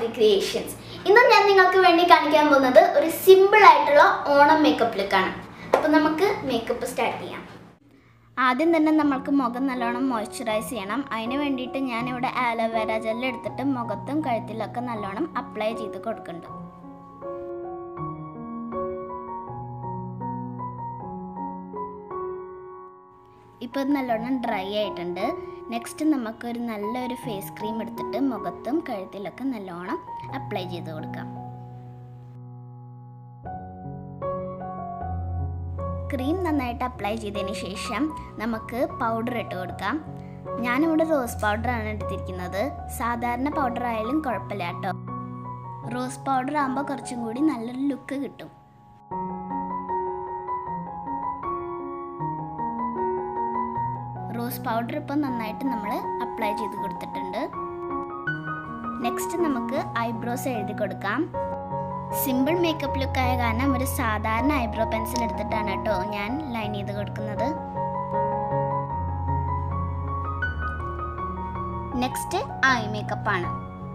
പ്രകൃതി ക്രിയേഷൻസ് ഇന്ന് ഞാൻ നിങ്ങൾക്ക് വേണ്ടി കാണിക്കാൻ പോകുന്നത് ഒരു സിമ്പിൾ ആയിട്ടുള്ള ഓണം മേക്കപ്പ് ലുക്കാണ് അപ്പോൾ നമുക്ക് മേക്കപ്പ് സ്റ്റാർട്ട് ചെയ്യാം ആദ്യം തന്നെ നമ്മൾക്ക് മുഖം നല്ലോണം മോയ്സ്ചറൈസ് ചെയ്യണം അതിന് വേണ്ടിയിട്ട് ഞാനിവിടെ ആലോവേര ജെൽ എടുത്തിട്ട് മുഖത്തും കഴുത്തിലൊക്കെ നല്ലോണം അപ്ലൈ ചെയ്ത് കൊടുക്കുന്നുണ്ട് ഇപ്പോൾ ഇത് നല്ലോണം ഡ്രൈ ആയിട്ടുണ്ട് നെക്സ്റ്റ് നമുക്കൊരു നല്ലൊരു ഫേസ് ക്രീം എടുത്തിട്ട് മുഖത്തും കഴുത്തിലൊക്കെ നല്ലോണം അപ്ലൈ ചെയ്ത് കൊടുക്കാം ക്രീം നന്നായിട്ട് അപ്ലൈ ചെയ്തതിന് ശേഷം നമുക്ക് പൗഡർ ഇട്ട് കൊടുക്കാം ഞാനിവിടെ റോസ് പൗഡറാണ് എടുത്തിരിക്കുന്നത് സാധാരണ പൗഡർ ആയാലും കുഴപ്പമില്ല കേട്ടോ റോസ് പൗഡർ ആകുമ്പോൾ കുറച്ചും കൂടി നല്ലൊരു ലുക്ക് കിട്ടും റോസ് പൗഡർ ഇപ്പം നന്നായിട്ട് നമ്മൾ അപ്ലൈ ചെയ്ത് കൊടുത്തിട്ടുണ്ട് നെക്സ്റ്റ് നമുക്ക് ഐബ്രോസ് എഴുതി കൊടുക്കാം സിമ്പിൾ മേക്കപ്പ് ലുക്ക് ആയ കാരണം ഒരു സാധാരണ ഐബ്രോ പെൻസിൽ എടുത്തിട്ടാണ് കേട്ടോ ഞാൻ ലൈൻ ചെയ്ത് കൊടുക്കുന്നത് നെക്സ്റ്റ് ഐ മേക്കപ്പ് ആണ്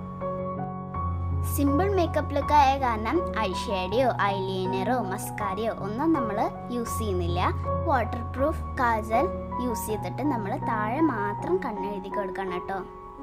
സിമ്പിൾ മേക്കപ്പ് ലുക്ക് ആയ കാരണം ഐ ഷേഡിയോ ഐലൈനറോ മസ്കാരയോ ഒന്നും നമ്മൾ യൂസ് ചെയ്യുന്നില്ല വാട്ടർ പ്രൂഫ് കാജൽ യൂസ് ചെയ്തിട്ട് നമ്മൾ താഴെ മാത്രം കണ്ണെഴുതി കൊടുക്കണം കേട്ടോ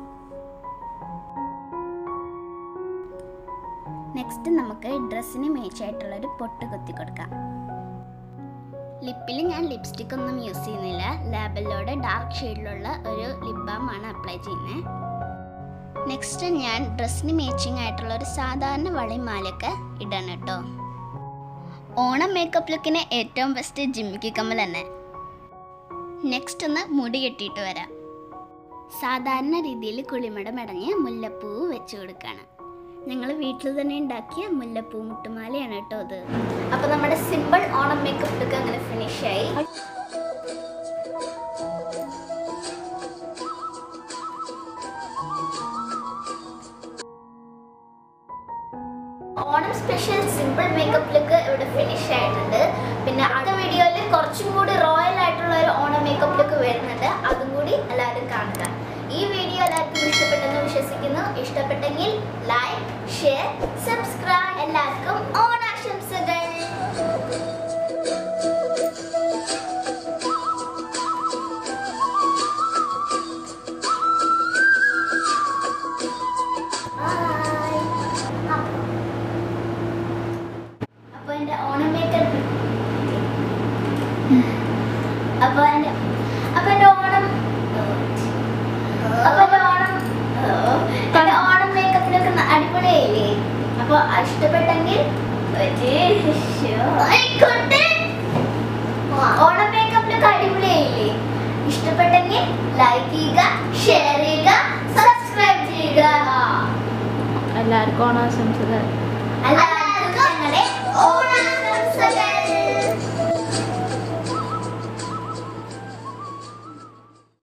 നെക്സ്റ്റ് നമുക്ക് ഡ്രസ്സിന് മേച്ചായിട്ടുള്ള ഒരു പൊട്ട് കുത്തി കൊടുക്കാം ലിപ്പിൽ ഞാൻ ലിപ്സ്റ്റിക് ഒന്നും യൂസ് ചെയ്യുന്നില്ല ലാബിലോടെ ഡാർക്ക് ഷെയ്ഡിലുള്ള ഒരു ലിപ് ബാം ആണ് അപ്ലൈ ചെയ്യുന്നത് നെക്സ്റ്റ് ഞാൻ ഡ്രസ്സിന് മേച്ചിങ് ആയിട്ടുള്ള ഒരു സാധാരണ വളയും മാലയൊക്കെ ഇടണം കേട്ടോ ഓണം മേക്കപ്പ് ലുക്കിന് ഏറ്റവും ബെസ്റ്റ് ജിമ്മിക്ക് കമ്മൽ തന്നെ നെക്സ്റ്റ് ഒന്ന് മുടി കെട്ടിയിട്ട് വരാം സാധാരണ രീതിയിൽ കുളിമട മടഞ്ഞ് മുല്ലപ്പൂവ് വെച്ച് കൊടുക്കുകയാണ് ഞങ്ങൾ വീട്ടിൽ തന്നെ ഉണ്ടാക്കിയ മുല്ലപ്പൂ മുട്ടുമാലയാണ് കേട്ടോ ഇത് അപ്പോൾ നമ്മുടെ സിമ്പിൾ ഓണം മേക്കപ്പ് ലുക്ക് അങ്ങനെ ഫിനിഷ് ആയി Onam special simple makeup look ഇവിടെ ഫിനിഷ് ആയിട്ടുണ്ട് പിന്നെ അടുത്ത വീഡിയോയിൽ കുറച്ചും കൂടി റോയൽ ആയിട്ടുള്ള ഒരു ഓണം മേക്കപ്പ് ലുക്ക് വരുന്നുണ്ട് അതും കൂടി എല്ലാവരും കാണുക ഈ വീഡിയോ എല്ലാവർക്കും ഇഷ്ടപ്പെട്ടെന്ന് വിശ്വസിക്കുന്നു ഇഷ്ടപ്പെട്ടെങ്കിൽ ലൈക്ക് ഷെയർ സബ്സ്ക്രൈബ് എല്ലാവർക്കും ഓണാശംസകൾ അപ്പൊ എന്റെ ഓണം മേക്കപ്പ് അപ്പൊ എന്റെ അപ്പൊ എന്റെ ഓണം അപ്പൊ എന്റെ ഓണം എന്റെ ഓണം മേക്കപ്പിലൊക്കെ ന- അടിപൊളിയായില്ലേ അപ്പൊ ഇഷ്ടപ്പെട്ടെങ്കിൽ ഒരു ശോ. ആയിക്കോട്ടെ. ഓണം മേക്കപ്പിലൊക്കെ അടിപൊളിയായില്ലേ ഇഷ്ടപ്പെട്ടെങ്കിൽ ലൈക്ക് ചെയ്യുക ഷെയർ ചെയ്യുക സബ്സ്ക്രൈബ് ചെയ്യുക എല്ലാവർക്കും ഓണാശംസകൾ അല്ല